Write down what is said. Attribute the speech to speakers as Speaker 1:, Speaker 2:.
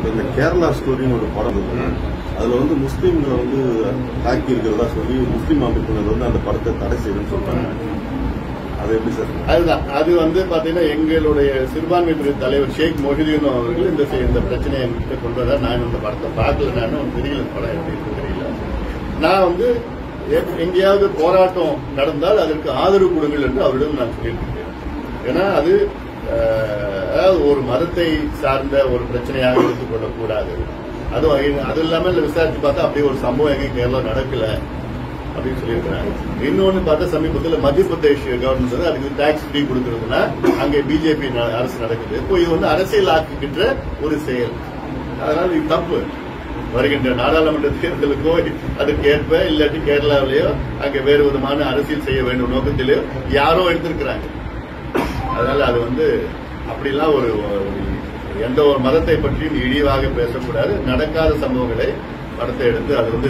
Speaker 1: இந்த கேரளா ஸ்டோரின்னு ஒரு படம் இருக்கு அதுல வந்து முஸ்லீம்களை வந்து தாக்கி இருக்கிறதா சொல்லி முஸ்லீம் அமைப்பினர் வந்து அந்த படத்தை தடை செய்யுதுன்னு சொல்றாங்க அது எப்படி சார்
Speaker 2: அதுதான் அது வந்து பாத்தீங்கன்னா எங்களுடைய சிறுபான்மை பிரிவு தலைவர் ஷேக் மொஹிதீன் அவர்கள் இந்த செ- இந்த பிரச்சனையை என்கிட்ட கொண்டு வந்தார் நான் இந்த படத்தை பார்க்கல நான் தெரியல இந்த படம் எப்படி இருக்குன்னு தெரியல நான் வந்து எ- எங்கேயாவது போராட்டம் நடந்தால் அதற்கு ஆதரவு கொடுங்கள் என்று அவரிடம் நான் சொல்லியிருக்கிறேன் ஏன்னா அது அஹ், அதாவது ஒரு மதத்தை சார்ந்த ஒரு பிரச்சனையாக எடுத்துக்கொள்ளக் கூடாது அதுவும் ஐ- அது இல்லாம இதுல விசாரிச்சு பார்த்தா அப்படி ஒரு சம்பவம் எங்க கேரளா நடக்கல அப்படின்னு சொல்லியிருக்கிறாங்க இன்னொன்னு பார்த்தா சமீபத்தில் மத்திய பிரதேஷ் கவர்மெண்ட் வந்து அதுக்கு டாக்ஸ் ஃப்ரீ கொடுக்கறதுனா அங்கே பிஜேபி அரசு நடக்குது இப்போ இது வந்து அரசியல் ஆக்குகின்ற ஒரு செயல் அதனால இது தப்பு வருகின்ற நாடாளுமன்ற தேர்தலுக்கோ அதுக்கு ஏற்ப இல்லாட்டி கேரளாவிலேயோ அங்கே வேறு விதமான அரசியல் செய்ய வேண்டும் நோக்கத்திலேயோ யாரோ எடுத்திருக்கிறாங்க அதனால அது வந்து அப்படிலாம் ஒரு ஒரு- எந்த ஒரு மதத்தை பற்றியும் இழிவாக பேசக்கூடாது நடக்காத சம்பவங்களை படத்தை எடுத்து அது வந்து